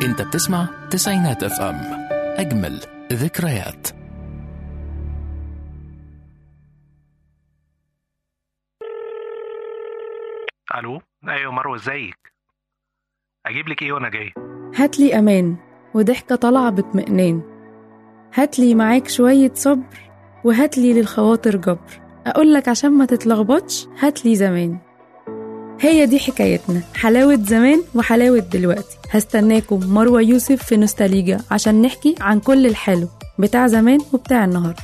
انت بتسمع تسعينات اف ام اجمل ذكريات الو ايوه مروه ازيك اجيب لك ايه وانا جاي هاتلي أمان وضحكة طالعة باطمئنان هاتلي معاك شوية صبر وهاتلي للخواطر جبر أقولك عشان ما تتلخبطش هاتلي زمان هي دي حكايتنا حلاوة زمان وحلاوة دلوقتي هستناكم مروة يوسف في نوستاليجا عشان نحكي عن كل الحلو بتاع زمان وبتاع النهاردة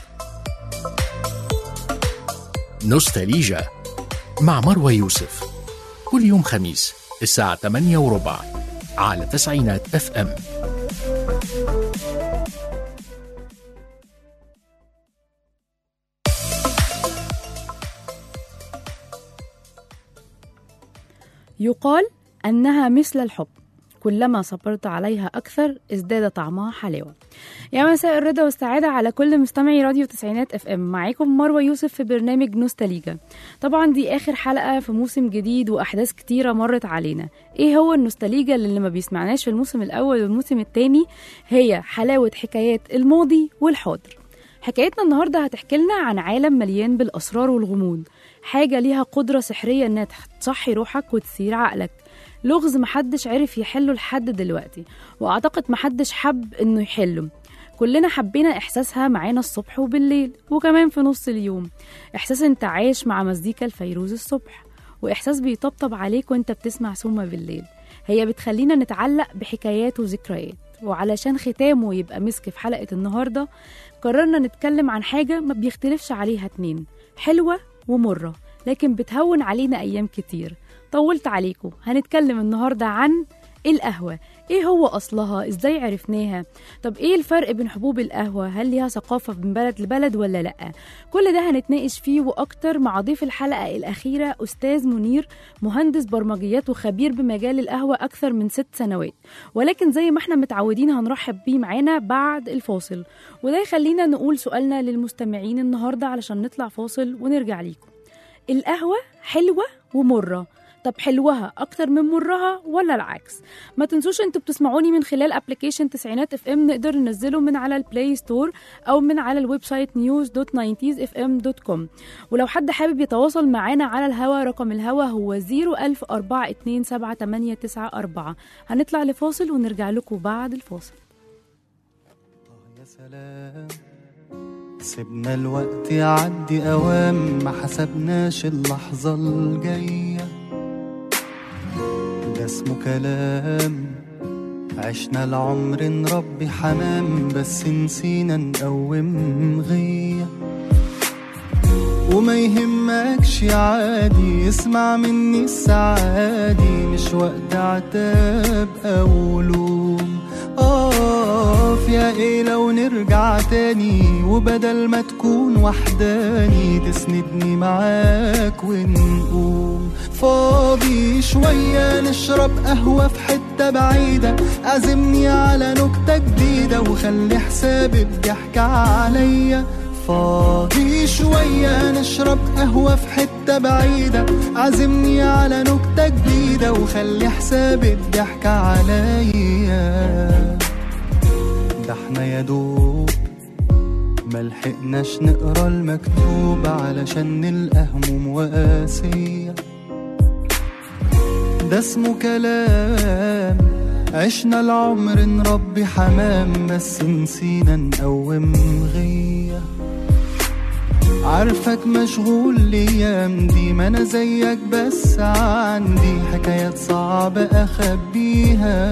نوستاليجا مع مروى يوسف كل يوم خميس الساعة 8 وربع على تسعينات اف ام يقال أنها مثل الحب كلما صبرت عليها أكثر ازداد طعمها حلاوة يا مساء الرضا والسعادة على كل مستمعي راديو تسعينات اف ام معاكم مروة يوسف في برنامج نوستاليجا طبعا دي آخر حلقة في موسم جديد وأحداث كتيرة مرت علينا ايه هو النوستاليجا اللي ما بيسمعناش في الموسم الأول والموسم التاني هي حلاوة حكايات الماضي والحاضر حكايتنا النهاردة هتحكي لنا عن عالم مليان بالأسرار والغموض حاجة ليها قدرة سحرية إنها تصحي روحك وتثير عقلك لغز محدش عرف يحله لحد دلوقتي وأعتقد محدش حب إنه يحله كلنا حبينا إحساسها معانا الصبح وبالليل وكمان في نص اليوم إحساس انت عايش مع مزيكا الفيروز الصبح وإحساس بيطبطب عليك وانت بتسمع سوما بالليل هي بتخلينا نتعلق بحكايات وذكريات وعلشان ختامه يبقى مسك في حلقة النهاردة قررنا نتكلم عن حاجة ما بيختلفش عليها اتنين حلوة ومرة لكن بتهون علينا أيام كتير طولت عليكم هنتكلم النهاردة عن القهوة ايه هو اصلها ازاي عرفناها طب ايه الفرق بين حبوب القهوة هل ليها ثقافة من بلد لبلد ولا لا كل ده هنتناقش فيه واكتر مع ضيف الحلقة الاخيرة استاذ منير مهندس برمجيات وخبير بمجال القهوة اكثر من ست سنوات ولكن زي ما احنا متعودين هنرحب بيه معانا بعد الفاصل وده يخلينا نقول سؤالنا للمستمعين النهاردة علشان نطلع فاصل ونرجع ليكم القهوة حلوة ومرة طب حلوها اكتر من مرها ولا العكس ما تنسوش انتوا بتسمعوني من خلال ابلكيشن تسعينات اف ام نقدر ننزله من على البلاي ستور او من على الويب سايت نيوز دوت اف ام دوت كوم ولو حد حابب يتواصل معانا على الهوا رقم الهوا هو 010427894 هنطلع لفاصل ونرجع لكم بعد الفاصل يا سلام سيبنا الوقت يعدي أوام ما حسبناش اللحظة الجاية ده اسمه كلام عشنا العمر نربي حمام بس نسينا نقوم غية وما يهمكش عادي اسمع مني السعادي مش وقت عتاب أو لوم اقف يا ايه لو نرجع تاني وبدل ما تكون وحداني تسندني معاك ونقوم فاضي شوية نشرب قهوة في حتة بعيدة عزمني على نكتة جديدة وخلي حساب الضحك عليا فاضي شوية نشرب قهوة في حتة بعيدة عزمني على نكتة جديدة وخلي حساب الضحك عليا ده احنا يا دوب ملحقناش نقرا المكتوب علشان نلقى هموم وقاسية ده اسمه كلام عشنا العمر نربي حمام بس نسينا نقوم غيه عارفك مشغول الايام دي ما انا زيك بس عندي حكايات صعبة اخبيها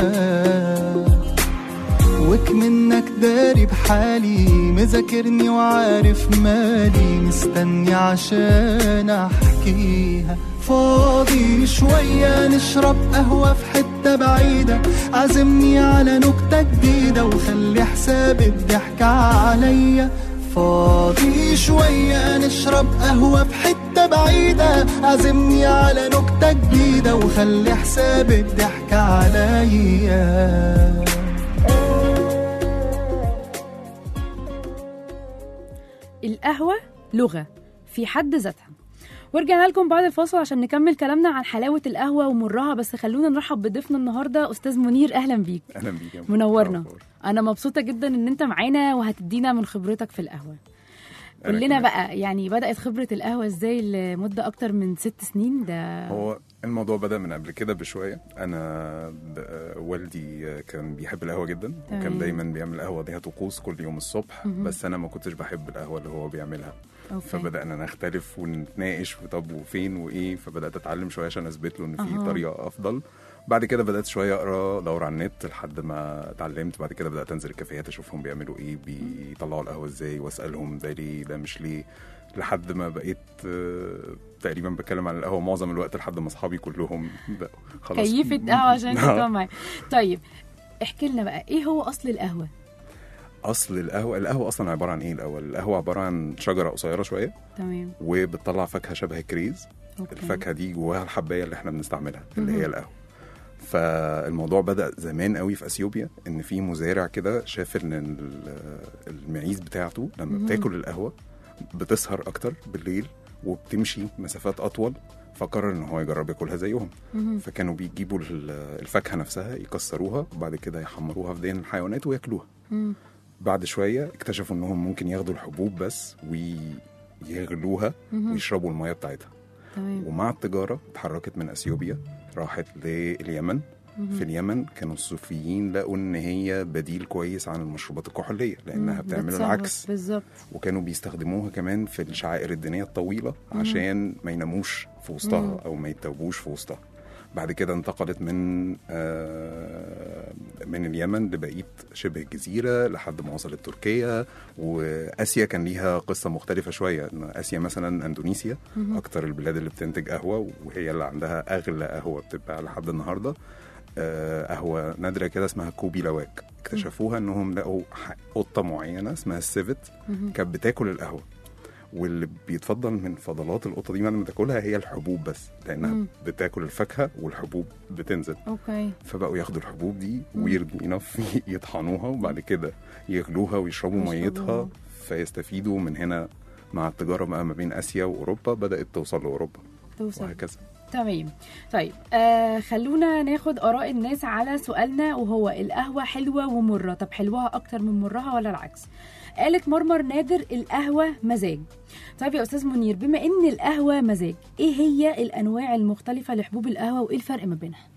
وك منك داري بحالي مذاكرني وعارف مالي مستني عشان احكيها فاضي شوية نشرب قهوة في حتة بعيدة عزمني على نكتة جديدة وخلي حساب الضحك عليا فاضي شوية نشرب قهوة في حتة بعيدة عزمني على نكتة جديدة وخلي حساب الضحك عليا القهوة لغة في حد ذاتها ورجعنا لكم بعد الفاصل عشان نكمل كلامنا عن حلاوه القهوه ومرها بس خلونا نرحب بضيفنا النهارده استاذ منير اهلا بيك اهلا بيك يا مو. منورنا أخبار؟ انا مبسوطه جدا ان انت معانا وهتدينا من خبرتك في القهوه قول أنا لنا كمان. بقى يعني بدات خبره القهوه ازاي لمده اكتر من ست سنين ده هو الموضوع بدأ من قبل كده بشوية أنا ب- والدي كان بيحب القهوة جدا تمام. وكان دايما بيعمل قهوة ليها طقوس كل يوم الصبح مهم. بس أنا ما كنتش بحب القهوة اللي هو بيعملها أوكي. فبدأنا نختلف ونتناقش وطب وفين وإيه فبدأت أتعلم شوية عشان أثبت له إن في أها. طريقة أفضل بعد كده بدأت شوية أقرأ أدور على النت لحد ما اتعلمت بعد كده بدأت أنزل الكافيهات أشوفهم بيعملوا إيه بيطلعوا القهوة إزاي وأسألهم ده ليه ده مش ليه لحد ما بقيت آه، تقريبا بتكلم عن القهوة معظم الوقت لحد ما أصحابي كلهم بقوا خلاص كيفة قهوه عشان آه. تبقى معايا طيب احكي لنا بقى ايه هو اصل القهوه أصل القهوة القهوة أصلا عبارة عن إيه الأول القهوة عبارة عن شجرة قصيرة شوية تمام وبتطلع فاكهة شبه الكريز أوكي. الفاكهه دي جواها الحبايه اللي احنا بنستعملها اللي مهم. هي القهوه فالموضوع بدا زمان قوي في اثيوبيا ان في مزارع كده شاف ان ال- المعيز بتاعته لما مهم. بتاكل القهوه بتسهر اكتر بالليل وبتمشي مسافات اطول فقرر ان هو يجرب ياكلها زيهم مهم. فكانوا بيجيبوا ال- الفاكهه نفسها يكسروها وبعد كده يحمروها في دهن الحيوانات وياكلوها مم. بعد شويه اكتشفوا انهم ممكن ياخدوا الحبوب بس ويغلوها مهم. ويشربوا الميه بتاعتها تمام ومع التجارة اتحركت من أثيوبيا راحت لليمن مهم. في اليمن كانوا الصوفيين لقوا إن هي بديل كويس عن المشروبات الكحولية لأنها مم. بتعمل بتصرف. العكس بالظبط وكانوا بيستخدموها كمان في الشعائر الدينية الطويلة عشان ما يناموش في مم. وسطها أو ما يتوبوش في وسطها بعد كده انتقلت من آه، من اليمن لبقيه شبه الجزيره لحد ما وصلت تركيا واسيا كان ليها قصه مختلفه شويه ان اسيا مثلا اندونيسيا مهم. اكتر البلاد اللي بتنتج قهوه وهي اللي عندها اغلى قهوه بتتباع لحد النهارده آه، قهوه نادره كده اسمها كوبي لواك اكتشفوها انهم لقوا ح- قطه معينه اسمها السيفت مهم. كانت بتاكل القهوه واللي بيتفضل من فضلات القطه دي بعد ما تاكلها هي الحبوب بس لانها مم. بتاكل الفاكهه والحبوب بتنزل اوكي فبقوا ياخدوا الحبوب دي مم. ويرد انف يطحنوها وبعد كده يغلوها ويشربوا يشربوها. ميتها فيستفيدوا من هنا مع التجاره بقى ما بين اسيا واوروبا بدات توصل لاوروبا توصل وهكذا تمام طيب آه خلونا ناخد اراء الناس على سؤالنا وهو القهوه حلوه ومره طب حلوها اكتر من مرها ولا العكس قالت مرمر نادر القهوه مزاج طيب يا استاذ منير بما ان القهوه مزاج ايه هي الانواع المختلفه لحبوب القهوه وايه الفرق ما بينها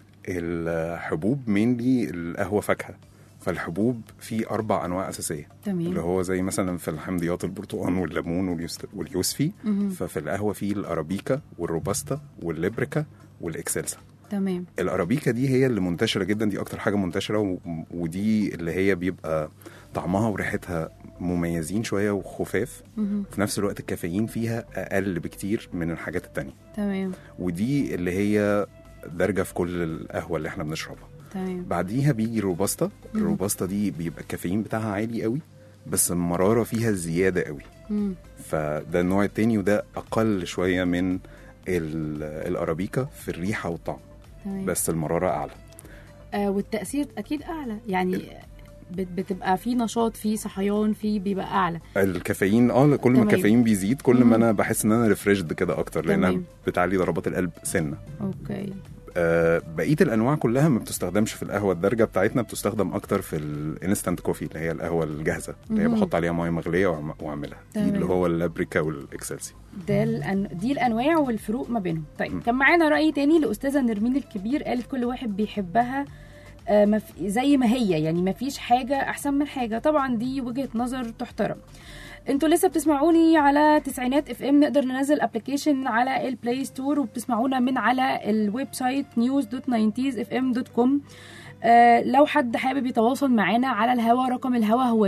الحبوب مينلي القهوه فاكهه فالحبوب في اربع انواع اساسيه اللي تمام هو زي مثلا في الحمضيات البرتقال والليمون واليوست- واليوسفي مهم. ففي القهوه في الارابيكا والروباستا والليبريكا والاكسلسا تمام الارابيكا دي هي اللي منتشره جدا دي اكتر حاجه منتشره و... ودي اللي هي بيبقى طعمها وريحتها مميزين شويه وخفاف مهم. في نفس الوقت الكافيين فيها اقل بكتير من الحاجات التانية تمام ودي اللي هي دارجه في كل القهوه اللي احنا بنشربها تمام بعديها بيجي الروباستا مم. الروباستا دي بيبقى الكافيين بتاعها عالي قوي بس المراره فيها زياده قوي مم. فده النوع التاني وده اقل شويه من ال- الارابيكا في الريحه والطعم تمام بس المراره اعلى آه والتاثير اكيد اعلى يعني بت- بتبقى في نشاط في صحيان في بيبقى اعلى الكافيين اه كل ما تمام. الكافيين بيزيد كل مم. ما انا بحس ان انا ريفريشد كده اكتر لانها تمام. بتعلي ضربات القلب سنه اوكي آه بقيه الانواع كلها ما بتستخدمش في القهوه الدارجه بتاعتنا بتستخدم اكتر في الانستنت كوفي اللي هي القهوه الجاهزه اللي هي مهم. بحط عليها ميه مغليه وأعم- واعملها دي تمام. اللي هو اللابريكا والاكسلسي ده الأن... دي الانواع والفروق ما بينهم طيب م. كان معانا راي تاني لاستاذه نرمين الكبير قالت كل واحد بيحبها آه، مف... زي ما هي يعني ما فيش حاجه احسن من حاجه طبعا دي وجهه نظر تحترم انتوا لسه بتسمعوني على تسعينات اف ام نقدر ننزل ابلكيشن على البلاي ستور وبتسمعونا من على الويب سايت news.90sfm.com آه لو حد حابب يتواصل معانا على الهوا رقم الهوا هو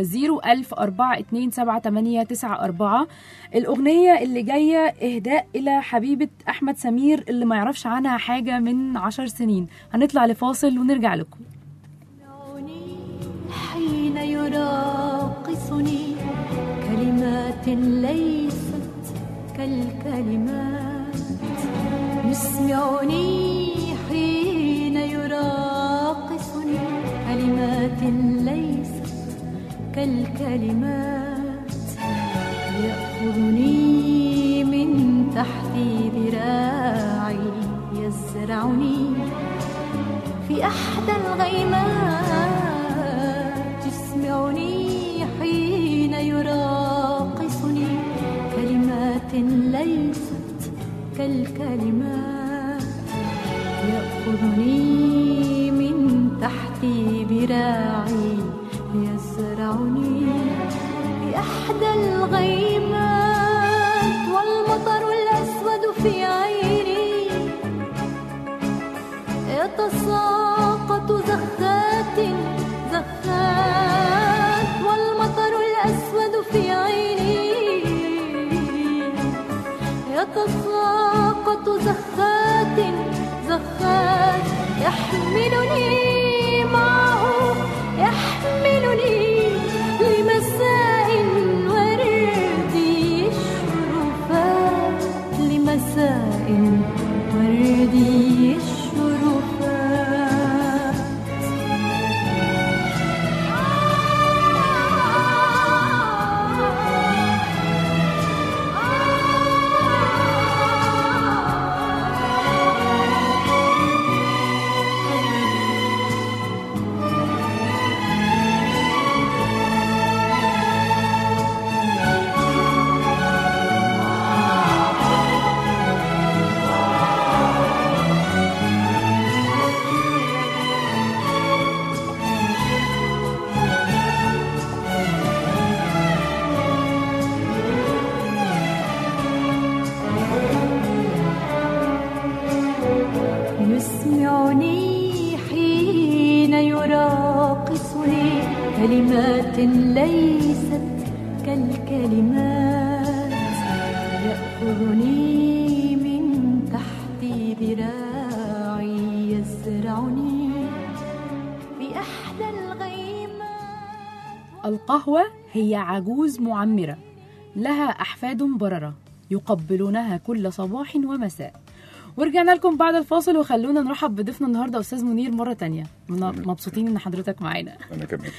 010427894 الأغنية اللي جاية إهداء إلى حبيبة أحمد سمير اللي ما يعرفش عنها حاجة من عشر سنين هنطلع لفاصل ونرجع لكم يسمعني حين يراقصني كلمات ليست كالكلمات يسمعني حين يراقصني كلمات ليست كالكلمات يأخذني من تحت ذراعي يزرعني في أحدى الغيمات يسمعني حين يراقصني كلمات ليست كالكلمات يأخذني من تحت ذراعي يزرعني في أحدى الغيمات والمطر الأسود في عيني يتساقط زخات زخات والمطر الأسود في عيني يتساقط زخات زخات يحملني معه يحملني لمساء وردي الشرفات لمساء وردي الشرفات يسمعني حين يراقصني كلمات ليست كالكلمات يأخذني من تحت ذراعي يزرعني في أحدى الغيمات القهوة هي عجوز معمرة لها أحفاد بررة يقبلونها كل صباح ومساء ورجعنا لكم بعد الفاصل وخلونا نرحب بضيفنا النهارده استاذ منير مره تانية من- مبسوطين ان حضرتك معانا انا كمان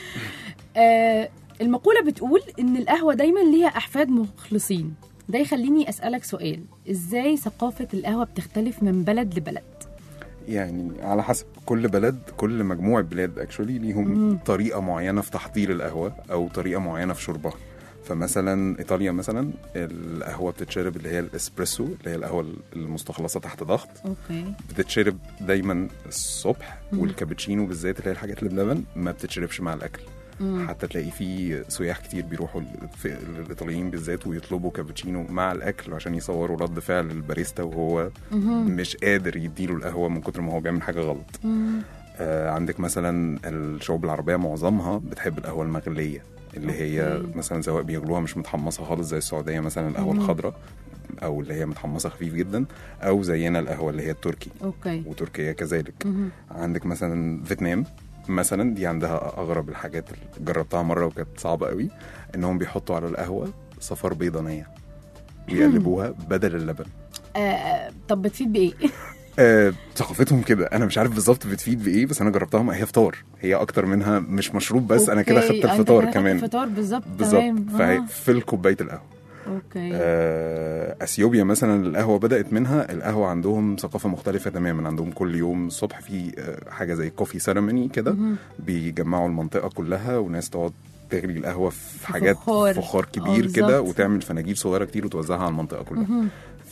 آه المقوله بتقول ان القهوه دايما ليها احفاد مخلصين ده يخليني اسالك سؤال ازاي ثقافه القهوه بتختلف من بلد لبلد يعني على حسب كل بلد كل مجموعة بلاد اكشولي ليهم طريقة معينة في تحضير القهوة أو طريقة معينة في شربها فمثلا ايطاليا مثلا القهوه بتتشرب اللي هي الاسبريسو اللي هي القهوه المستخلصه تحت ضغط اوكي بتتشرب دايما الصبح والكابتشينو بالذات اللي هي الحاجات اللي بلبن ما بتتشربش مع الاكل حتى تلاقي في سياح كتير بيروحوا ال- في الايطاليين بالذات ويطلبوا كابتشينو مع الاكل عشان يصوروا رد فعل الباريستا وهو مش قادر يديله القهوه من كتر ما هو بيعمل حاجه غلط آه عندك مثلا الشعوب العربيه معظمها بتحب القهوه المغليه اللي هي أوكي. مثلا سواء بيغلوها مش متحمصه خالص زي السعوديه مثلا القهوه الخضراء او اللي هي متحمصه خفيف جدا او زينا القهوه اللي هي التركي اوكي وتركيا كذلك عندك مثلا فيتنام مثلا دي عندها اغرب الحاجات اللي جربتها مره وكانت صعبه قوي انهم بيحطوا على القهوه صفار بيضه نيه ويقلبوها بدل اللبن آه طب بتفيد بايه آه، ثقافتهم كده انا مش عارف بالظبط بتفيد بايه بس انا جربتها ما هي فطار هي اكتر منها مش مشروب بس انا كده أوكي، خدت أنت الفطار كده خدت كمان الفطار بالظبط بالظبط تمام فهي آه. في كوبايه القهوه اوكي آه، اثيوبيا مثلا القهوه بدات منها القهوه عندهم ثقافه مختلفه تماما عندهم كل يوم الصبح في آه، حاجه زي كوفي سيرموني كده بيجمعوا المنطقه كلها وناس تقعد تغلي القهوه في حاجات فخار. فخار آه، كبير كده بالظبط. وتعمل فناجيل صغيره كتير وتوزعها على المنطقه كلها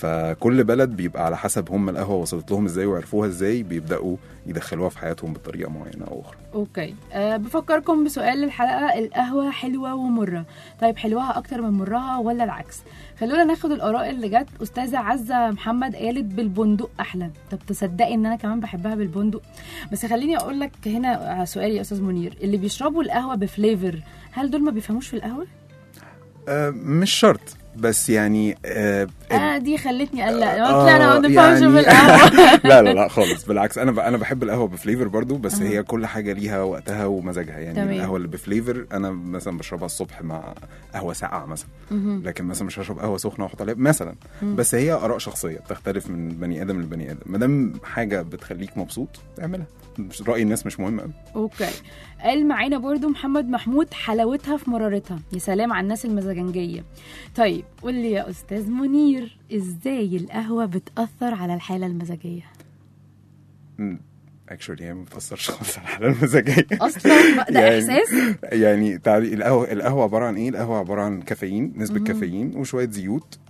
فكل بلد بيبقى على حسب هم القهوه وصلت لهم ازاي وعرفوها ازاي بيبداوا يدخلوها في حياتهم بطريقه معينه او اخرى اوكي أه بفكركم بسؤال الحلقه القهوه حلوه ومره طيب حلوها اكتر من مرها ولا العكس خلونا ناخد الاراء اللي جت استاذه عزه محمد قالت بالبندق احلى طب تصدقي ان انا كمان بحبها بالبندق بس خليني اقول لك هنا سؤال يا استاذ منير اللي بيشربوا القهوه بفليفر هل دول ما بيفهموش في القهوه آه مش شرط بس يعني آه اه دي خلتني اقلق آه، قلت لا انا ما بفهمش يعني- في القهوه لا لا لا خالص بالعكس انا ب... انا بحب القهوه بفليفر برضو بس هي كل حاجه ليها وقتها ومزاجها يعني تمام. القهوه اللي بفليفر انا مثلا بشربها الصبح مع قهوه ساقعه مثلا لكن مثلا مش هشرب قهوه سخنه واحط عليها مثلا بس هي اراء شخصيه بتختلف من بني ادم لبني ادم ما دام حاجه بتخليك مبسوط اعملها مش راي الناس مش مهم قوي اوكي قال معانا برضو محمد محمود حلاوتها في مرارتها يا سلام على الناس المزاجنجيه طيب قول لي يا استاذ منير ازاي القهوه بتاثر على الحاله المزاجيه اكشولي هي ما بتاثرش خالص على الحاله المزاجيه اصلا ده يعني- احساس يعني تعالي القهوه القهوه عباره عن ايه؟ القهوه عباره عن كافيين نسبه كافيين وشويه زيوت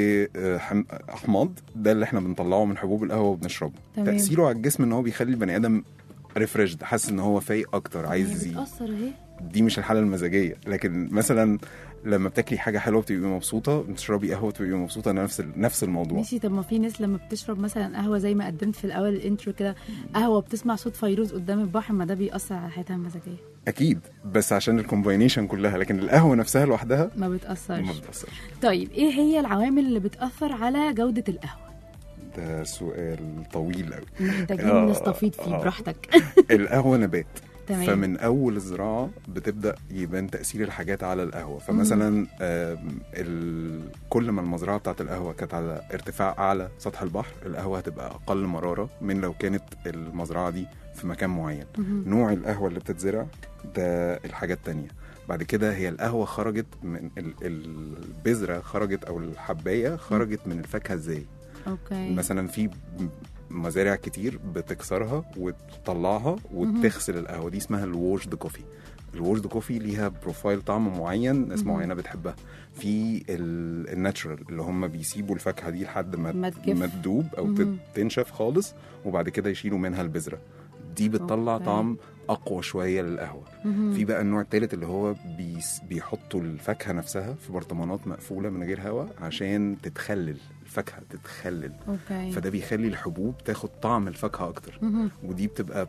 واحماض ده اللي احنا بنطلعه من حبوب القهوه وبنشربه تمام. تاثيره على الجسم ان هو بيخلي البني ادم ريفرشد حاسس ان هو فايق اكتر عايز ي- بتاثر اهي دي مش الحاله المزاجيه لكن مثلا لما بتاكلي حاجه حلوه بتبقي مبسوطه بتشربي قهوه بتبقي مبسوطه نفس ال- نفس الموضوع ماشي طب ما في ناس لما بتشرب مثلا قهوه زي ما قدمت في الاول الانترو كده قهوه بتسمع صوت فيروز قدام البحر ما ده بيأثر على حياتها المزاجيه اكيد بس عشان الكومباينيشن كلها لكن القهوه نفسها لوحدها ما ما بتأثرش بتاثرش طيب ايه هي العوامل اللي بتأثر على جودة القهوة ده سؤال طويل قوي محتاجين آه، نستفيد فيه آه. براحتك القهوه نبات تمام. فمن اول الزراعه بتبدا يبان تاثير الحاجات على القهوه فمثلا آم، ال... كل ما المزرعه بتاعت القهوه كانت على ارتفاع اعلى سطح البحر القهوه هتبقى اقل مراره من لو كانت المزرعه دي في مكان معين نوع القهوه اللي بتتزرع ده الحاجه التانية بعد كده هي القهوه خرجت من ال- البذره خرجت او الحبايه خرجت من الفاكهه ازاي اوكي مثلا في مزارع كتير بتكسرها وتطلعها وتغسل القهوه دي اسمها الووشد كوفي الووشد كوفي ليها بروفايل طعم معين ناس مهم. معينه بتحبها في ال- الناتشرال اللي هم بيسيبوا الفاكهه دي لحد ما ما تجف. ما تدوب او مهم. تنشف خالص وبعد كده يشيلوا منها البذره دي بتطلع أوكي. طعم اقوى شويه للقهوه مهم. في بقى النوع الثالث اللي هو بيس بيحطوا الفاكهه نفسها في برطمانات مقفوله من غير هواء عشان تتخلل الفاكهه تتخلل اوكي فده بيخلي الحبوب تاخد طعم الفاكهه اكتر مهم. ودي بتبقى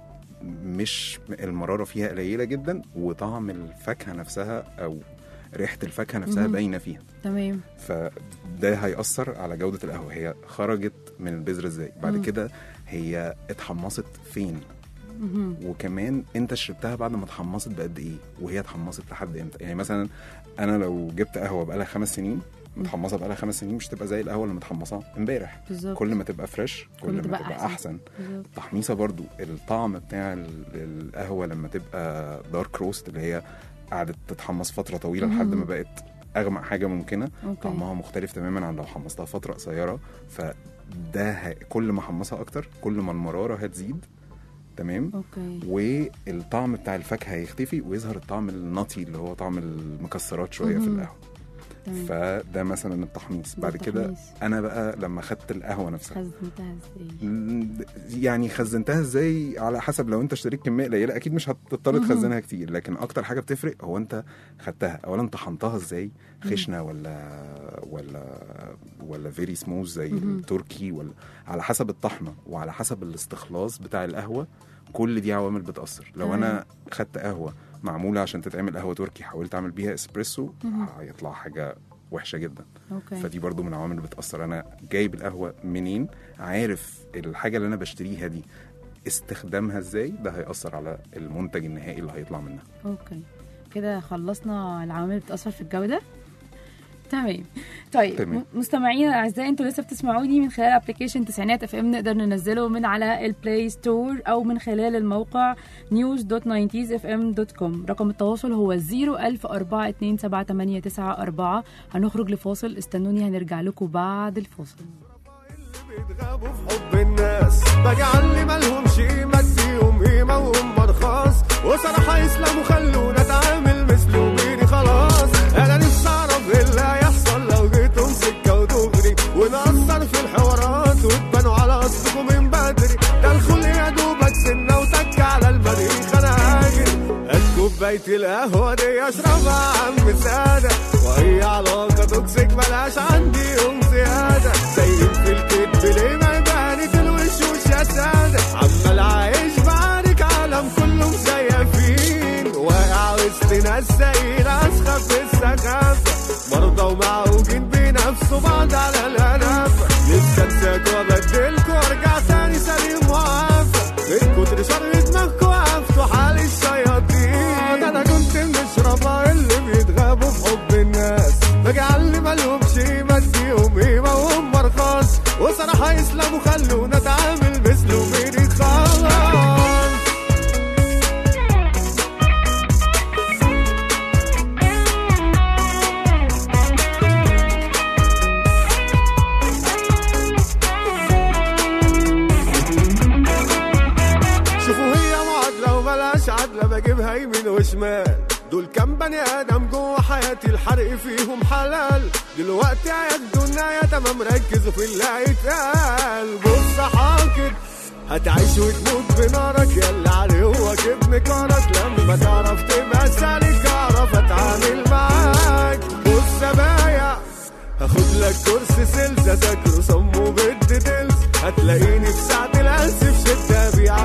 مش المراره فيها قليله جدا وطعم الفاكهه نفسها او ريحه الفاكهه نفسها مهم. باينه فيها تمام فده هيأثر على جودة القهوة هي خرجت من البذرة ازاي بعد مم. كده هي اتحمصت فين مهم. وكمان انت شربتها بعد ما اتحمصت بقد ايه وهي اتحمصت لحد امتى يعني مثلا انا لو جبت قهوه بقالها خمس سنين متحمصه بقالها خمس سنين مش تبقى زي القهوه اللي متحمصه امبارح بالظبط كل ما تبقى فريش كل, ما تبقى تبقى أحسن. احسن, بالظبط. تحميصه برضو الطعم بتاع ال- القهوه لما تبقى دارك روست اللي هي قعدت تتحمص فتره طويله لحد ما مهم. بقت اغمق حاجه ممكنه اوكي طعمها مختلف تماما عن لو حمصتها فتره قصيره فده ه... كل ما حمصها اكتر كل ما المراره هتزيد تمام اوكي والطعم بتاع الفاكهه هيختفي ويظهر الطعم النطي اللي هو طعم المكسرات شويه في مهم. القهوه تمام فده مثلا التحميص ده بعد كده التحميص. انا بقى لما خدت القهوه نفسها خزنتها ازاي يعني خزنتها ازاي على حسب لو انت اشتريت كميه قليله اكيد مش هتضطر مهم. تخزنها كتير لكن اكتر حاجه بتفرق هو انت خدتها اولا طحنتها ازاي خشنه ولا ولا ولا فيري سموث زي مهم. التركي ولا على حسب الطحنه وعلى حسب الاستخلاص بتاع القهوه كل دي عوامل بتاثر لو تمام. انا خدت قهوه معموله عشان تتعمل قهوه تركي حاولت اعمل بيها اسبريسو مهم. هيطلع حاجه وحشه جدا اوكي فدي برضو من العوامل اللي بتأثر أنا جايب القهوة منين عارف الحاجة اللي أنا بشتريها دي استخدامها ازاي ده هيأثر على المنتج النهائي اللي هيطلع منها اوكي كده خلصنا العوامل اللي بتأثر في الجودة تمام طيب تمام. م- مستمعينا الاعزاء انتوا لسه بتسمعوني من خلال ابلكيشن تسعينات اف ام نقدر ننزله من على البلاي ستور او من خلال الموقع news.90sfm.com رقم التواصل هو 01042788994 هنخرج لفاصل استنوني هنرجع لكم بعد الفاصل بيتغابوا في حب الناس بجعل لي مالهمش قيمة اديهم قيمة وهم ارخاص وصراحة يسلموا خلونا اتعامل مثلهم غيري خلاص انا نفسي اعرف ايه اللي هيحصل لو جيتهم سكة ودغري ونأثر في الحوارات وتبانوا على اصلكم من بدري ده الخل يا دوبك سنة وتك على المريخ انا هاجر هات كوباية القهوة دي اشربها عم سادة وهي علاقة توكسيك ملهاش عندي يوم زيادة زي في الكدب ليه ما يبانك الوشوش يا سادة عمال عايش بعارك عالم كله مزيفين واقع وسط ناس زي الأسخة في السخافة مرضى ومعوجين بينافسوا بعض على الهنافة نفسي انساك وابدلكوا وارجع تاني سليم وعافى من كتر شر دماغكوا وقفتوا حال الشياطين ده انا كنت من الشرفاء اللي بيتغابوا في حب الناس بجعل لي مالهمش قيمة اديهم قيمة وهم ارخاص وصراحة يسلموا خلونا اتعامل مثله غيري خلاص فيها يمين وشمال دول كام بني ادم جوه حياتي الحرق فيهم حلال دلوقتي يا الدنيا يا تمام ركزوا في اللي هيتقال بص حاكد هتعيش وتموت بنارك يلا عدوك ابن كارك لما تعرف تبقى سالك اعرف اتعامل معاك بص يا بايع هاخد لك كورس سيلز اذاكره صمه بالديتيلز هتلاقيني في ساعة القلس في شدة بيع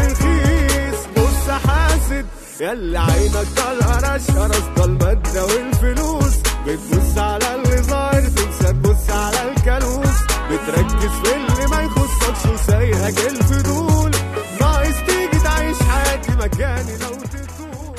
الرخيص بص حاسد يلا عينك طالعة رشقة رصد المادة والفلوس بتبص على اللي ظاهر تنسى تبص على الكالوس بتركز في اللي ما يخصكش وسايهك الفضول ناقص تيجي تعيش حياتي مكاني لو تطول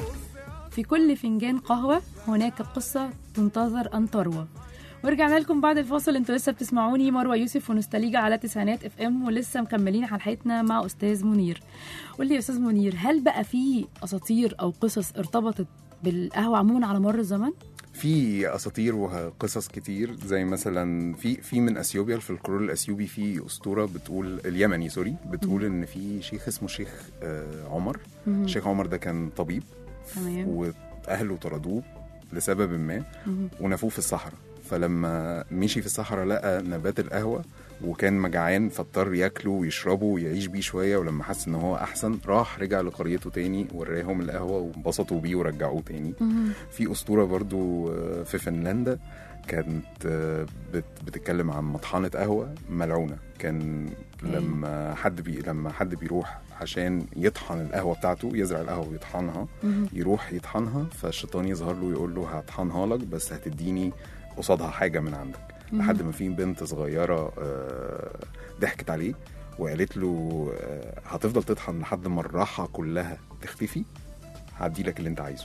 في كل فنجان قهوة هناك قصة تنتظر أن تروى ورجعنا لكم بعد الفاصل انتوا لسه بتسمعوني مروه يوسف ونستليجا على تسعينات اف ام ولسه مكملين حلقتنا مع استاذ منير قول لي يا استاذ منير هل بقى في اساطير او قصص ارتبطت بالقهوه عموما على مر الزمن؟ في اساطير وقصص كتير زي مثلا في في من اثيوبيا الفلكلور الاثيوبي في اسطوره بتقول اليمني سوري بتقول ان في شيخ اسمه شيخ آه، عمر الشيخ عمر ده كان طبيب تمام. واهله طردوه لسبب ما ونفوه في الصحراء فلما مشي في الصحراء لقى نبات القهوه وكان مجعان فاضطر ياكله ويشربه ويعيش بيه شويه ولما حس ان هو احسن راح رجع لقريته تاني وراهم القهوه وانبسطوا بيه ورجعوه تاني في اسطوره برضو آه، في فنلندا كانت آه، بت- بتتكلم عن مطحنه قهوه ملعونه كان لما حد بي لما حد بيروح عشان يطحن القهوه بتاعته يزرع القهوه ويطحنها يروح يطحنها فالشيطان يظهر له ويقول له هطحنها لك بس هتديني قصادها حاجه من عندك لحد ما في بنت صغيره آه، ضحكت عليه وقالت له آه، هتفضل تطحن لحد ما الراحه كلها تختفي هدي لك اللي انت عايزه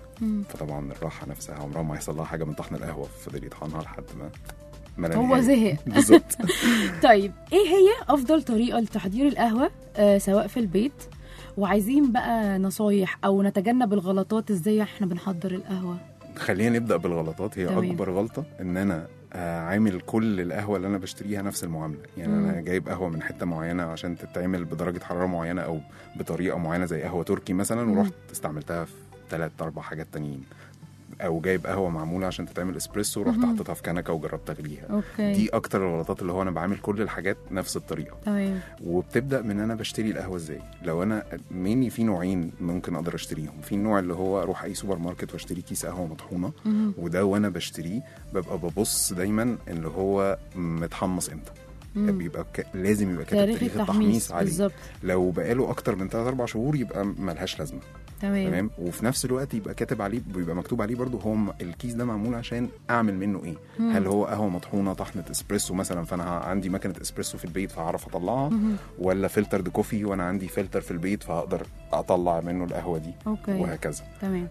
فطبعا الراحه نفسها عمرها ما هيحصل لها حاجه من طحن القهوه فضل يطحنها لحد ما ما لا هو نهاية. زهق. بالظبط طيب ايه هي افضل طريقه لتحضير القهوه آه سواء في البيت وعايزين بقى نصايح او نتجنب الغلطات ازاي احنا بنحضر القهوه خلينا نبدا بالغلطات هي تمام. اكبر غلطه ان انا آه، عامل كل القهوه اللي انا بشتريها نفس المعامله يعني مم. انا جايب قهوه من حته معينه عشان تتعمل بدرجه حراره معينه او بطريقه معينه زي قهوه تركي مثلا ورحت استعملتها في ثلاث اربع حاجات تانيين او جايب قهوه معموله عشان تتعمل اسبريسو ورحت حطيتها في كنكه وجربت اغليها اوكي دي اكتر الغلطات اللي هو انا بعمل كل الحاجات نفس الطريقه تمام وبتبدا من انا بشتري القهوه ازاي لو انا مني في نوعين ممكن اقدر اشتريهم في النوع اللي هو اروح اي سوبر ماركت واشتري كيس قهوه مطحونه وده وانا بشتريه ببقى ببص دايما اللي هو متحمص امتى بيبقى ك... لازم يبقى كاتب تاريخ تاريخ التحميص التحميص عليه بالظبط لو بقاله اكتر من 3 4 شهور يبقى ملهاش لازمه تمام تمام وفي نفس الوقت يبقى كاتب عليه بيبقى مكتوب عليه برضو هو م- الكيس ده معمول عشان اعمل منه ايه هل هو قهوه مطحونه طحنه اسبريسو مثلا فانا ه- عندي مكنه اسبريسو في البيت فهعرف اطلعها ولا فلتر دي كوفي وانا عندي فلتر في البيت فهقدر اطلع منه القهوه دي اوكي وهكذا تمام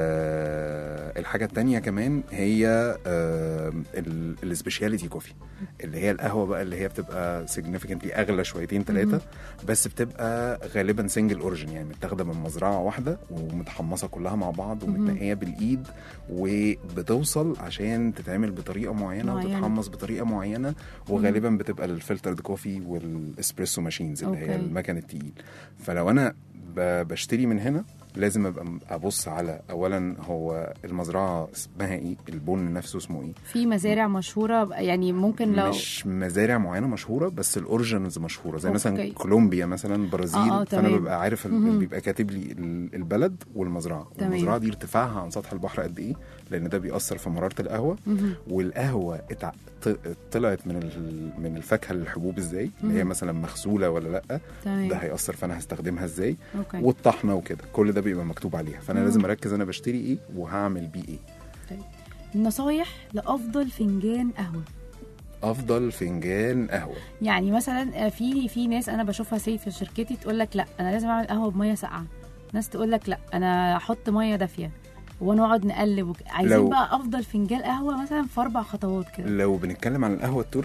آه الحاجة التانية كمان هي آه ال- السبيشاليتي كوفي اللي هي القهوة بقى اللي هي بتبقى significantly أغلى شويتين ثلاثة بس بتبقى غالبا سنجل اوريجن يعني متاخدة من مزرعة واحدة ومتحمصة كلها مع بعض ومتنقية بالإيد وبتوصل عشان تتعمل بطريقة معينة معينة. وتتحمص بطريقة معينة وغالبا بتبقى الفلترد كوفي والاسبريسو ماشينز اللي هي أوكي. المكن التقيل فلو أنا ب- بشتري من هنا لازم ابقى م- ابص على اولا هو المزرعه اسمها ايه البن نفسه اسمه ايه في مزارع مشهوره يعني ممكن لو مش مزارع معينه مشهوره بس الاوريجنز مشهوره زي أوكي. مثلا كولومبيا مثلا برازيل آه، آه، فانا تمام. ببقى عارف ال- بيبقى كاتب لي ال- البلد والمزرعه تمام. والمزرعه دي ارتفاعها عن سطح البحر قد ايه لان ده بيأثر في مراره القهوه والقهوه اتع... ط- طلعت من ال... من الفاكهه للحبوب ازاي اللي هي مثلا مغسوله ولا لا تمام ده هيأثر فانا هستخدمها ازاي اوكي والطحنه وكده كل ده بيبقى مكتوب عليها فانا لازم اركز انا بشتري ايه وهعمل بيه ايه نصايح لافضل فنجان قهوه افضل فنجان قهوه يعني مثلا في في ناس انا بشوفها سي في شركتي تقول لك لا انا لازم اعمل قهوه بميه ساقعه ناس تقول لك لا انا احط ميه دافيه ونقعد نقلب وك... عايزين لو- بقى افضل فنجان قهوه مثلا في اربع خطوات كده لو بنتكلم عن القهوه التركي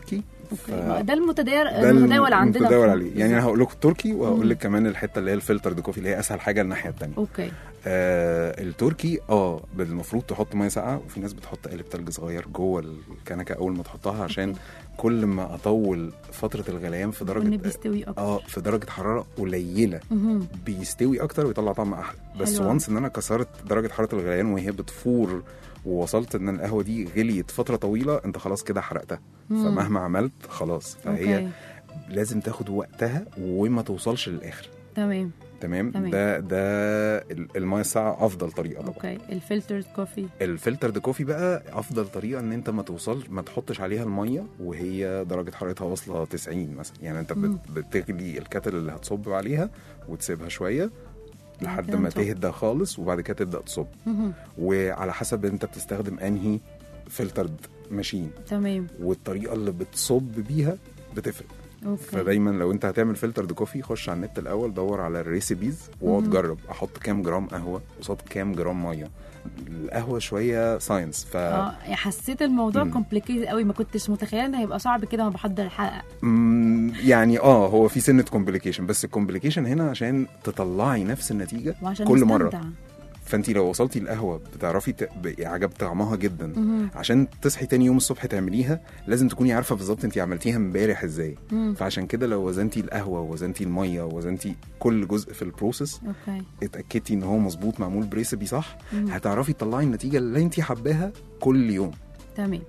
اوكي ف- ما ده المتداول ده المتداول عندنا المتداول في- عليه يعني انا هقول لكم التركي وهقول مم. لك كمان الحته اللي هي الفلتر دي كوفي اللي هي اسهل حاجه الناحيه الثانيه اوكي آه التركي اه المفروض تحط ميه ساقعه وفي ناس بتحط قالب تلج صغير جوه الكنكه اول ما تحطها عشان كل ما اطول فتره الغليان في والنبي درجه بيستوي اكتر اه في درجه حراره قليله مهم. بيستوي اكتر ويطلع طعم احلى بس حلو. وانس ان انا كسرت درجه حراره الغليان وهي بتفور ووصلت ان القهوه دي غليت فتره طويله انت خلاص كده حرقتها مم. فمهما عملت خلاص فهي اوكي لازم تاخد وقتها وما توصلش للاخر تمام تمام, تمام. ده ده ال- الميه الساقعه افضل طريقه طبعا اوكي الفلترد كوفي الفلتر دي كوفي بقى افضل طريقه ان انت ما توصل ما تحطش عليها الميه وهي درجه حرارتها واصله 90 مثلا يعني انت مم. بت- بتغلي الكتل اللي هتصب عليها وتسيبها شويه لحد كده ما نصب. تهدى خالص وبعد كده تبدا تصب مهم. وعلى حسب انت بتستخدم انهي فلترد ماشين تمام والطريقه اللي بتصب بيها بتفرق اوكي فدايما لو انت هتعمل فلتر دي كوفي خش على النت الاول دور على الريسيبيز واقعد مهم. جرب احط كام جرام قهوه قصاد كام جرام ميه القهوه شويه ساينس ف اه حسيت الموضوع مم. كومبليكيتد قوي ما كنتش متخيله ان هيبقى صعب كده وانا بحضر الحلقه مم، يعني اه هو في سنه كومبليكيشن بس الكومبليكيشن هنا عشان تطلعي نفس النتيجه وعشان كل نستمتع. مرة. فانت لو وصلتي القهوه بتعرفي ت... ب- عجب طعمها جدا مهم. عشان تصحي تاني يوم الصبح تعمليها لازم تكوني عارفه بالظبط انت عملتيها امبارح ازاي مم. فعشان كده لو وزنتي القهوه ووزنتي الميه ووزنتي كل جزء في البروسيس اوكي اتاكدتي ان هو مظبوط معمول بريسبي صح مم. هتعرفي تطلعي النتيجه اللي انت حباها كل يوم تمام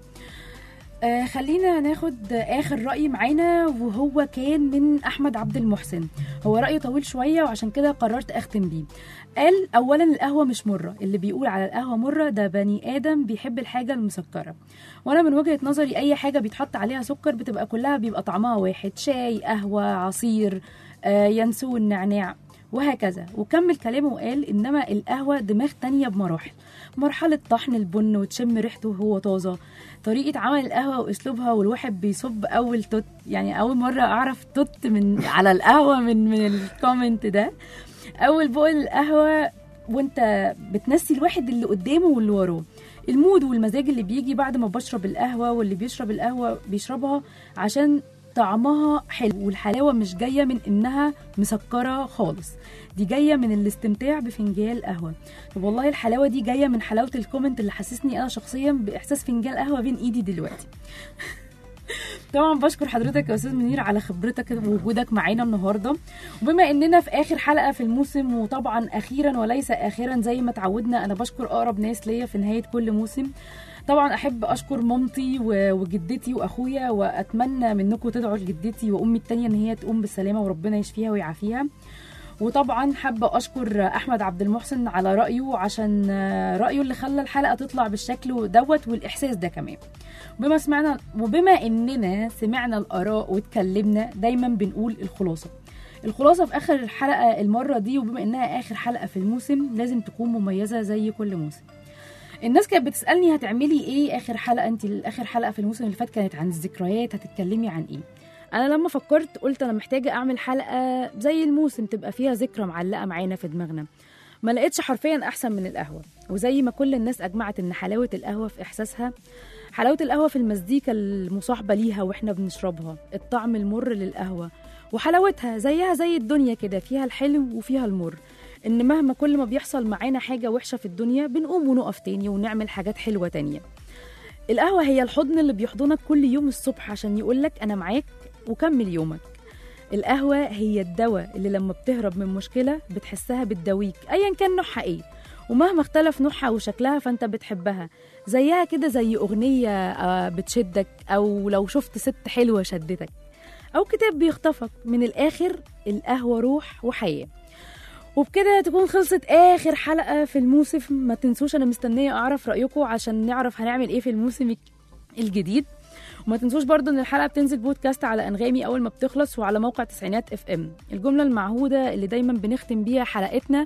آه خلينا ناخد اخر راي معانا وهو كان من احمد عبد المحسن هو راي طويل شويه وعشان كده قررت اختم بيه قال اولا القهوه مش مره اللي بيقول على القهوه مره ده بني ادم بيحب الحاجه المسكره وانا من وجهه نظري اي حاجه بيتحط عليها سكر بتبقى كلها بيبقى طعمها واحد شاي قهوه عصير آه ينسون نعناع وهكذا وكمل كلامه وقال انما القهوه دماغ تانية بمراحل مرحله طحن البن وتشم ريحته وهو طازه طريقه عمل القهوه واسلوبها والواحد بيصب اول توت يعني اول مره اعرف توت من على القهوه من من الكومنت ده اول بقول القهوه وانت بتنسي الواحد اللي قدامه واللي وراه المود والمزاج اللي بيجي بعد ما بشرب القهوه واللي بيشرب القهوه بيشربها عشان طعمها حلو والحلاوه مش جايه من انها مسكره خالص دي جايه من الاستمتاع بفنجان قهوه طب والله الحلاوه دي جايه من حلاوه الكومنت اللي حسسني انا شخصيا باحساس فنجان قهوه بين ايدي دلوقتي طبعا بشكر حضرتك يا استاذ منير على خبرتك ووجودك معانا النهارده وبما اننا في اخر حلقه في الموسم وطبعا اخيرا وليس اخرا زي ما تعودنا انا بشكر اقرب ناس ليا في نهايه كل موسم طبعا احب اشكر مامتي و- وجدتي واخويا واتمنى منكم تدعوا لجدتي وامي التانية ان هي تقوم بالسلامه وربنا يشفيها ويعافيها وطبعا حابه اشكر احمد عبد المحسن على رايه عشان رايه اللي خلى الحلقه تطلع بالشكل دوت والاحساس ده كمان وبما سمعنا وبما اننا سمعنا الاراء واتكلمنا دايما بنقول الخلاصه الخلاصه في اخر الحلقه المره دي وبما انها اخر حلقه في الموسم لازم تكون مميزه زي كل موسم الناس كانت بتسالني هتعملي ايه اخر حلقه انت اخر حلقه في الموسم اللي فات كانت عن الذكريات هتتكلمي عن ايه انا لما فكرت قلت انا محتاجه اعمل حلقه زي الموسم تبقى فيها ذكرى معلقه معانا في دماغنا ما لقيتش حرفيا احسن من القهوه وزي ما كل الناس اجمعت ان حلاوه القهوه في احساسها حلاوه القهوه في المزيكا المصاحبه ليها واحنا بنشربها الطعم المر للقهوه وحلاوتها زيها زي الدنيا كده فيها الحلو وفيها المر ان مهما كل ما بيحصل معانا حاجه وحشه في الدنيا بنقوم ونقف تاني ونعمل حاجات حلوه تانية القهوه هي الحضن اللي بيحضنك كل يوم الصبح عشان يقولك انا معاك وكمل يومك القهوة هي الدواء اللي لما بتهرب من مشكلة بتحسها بتداويك أيا كان نوعها إيه ومهما اختلف نوعها وشكلها فأنت بتحبها زيها كده زي أغنية آه، بتشدك أو لو شفت ست حلوة شدتك أو كتاب بيخطفك من الآخر القهوة روح وحياة وبكده تكون خلصت آخر حلقة في الموسم ما تنسوش أنا مستنية أعرف رأيكم عشان نعرف هنعمل إيه في الموسم الجديد وما تنسوش برضو ان الحلقه بتنزل بودكاست على انغامي اول ما بتخلص وعلى موقع تسعينات اف ام الجمله المعهوده اللي دايما بنختم بيها حلقتنا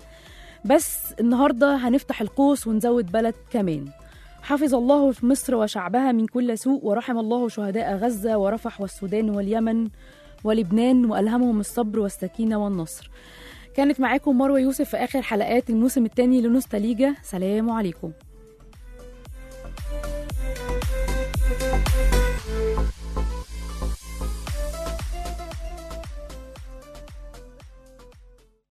بس النهارده هنفتح القوس ونزود بلد كمان حفظ الله في مصر وشعبها من كل سوء ورحم الله شهداء غزه ورفح والسودان واليمن ولبنان والهمهم الصبر والسكينه والنصر كانت معاكم مروه يوسف في اخر حلقات الموسم الثاني لنوستاليجا سلام عليكم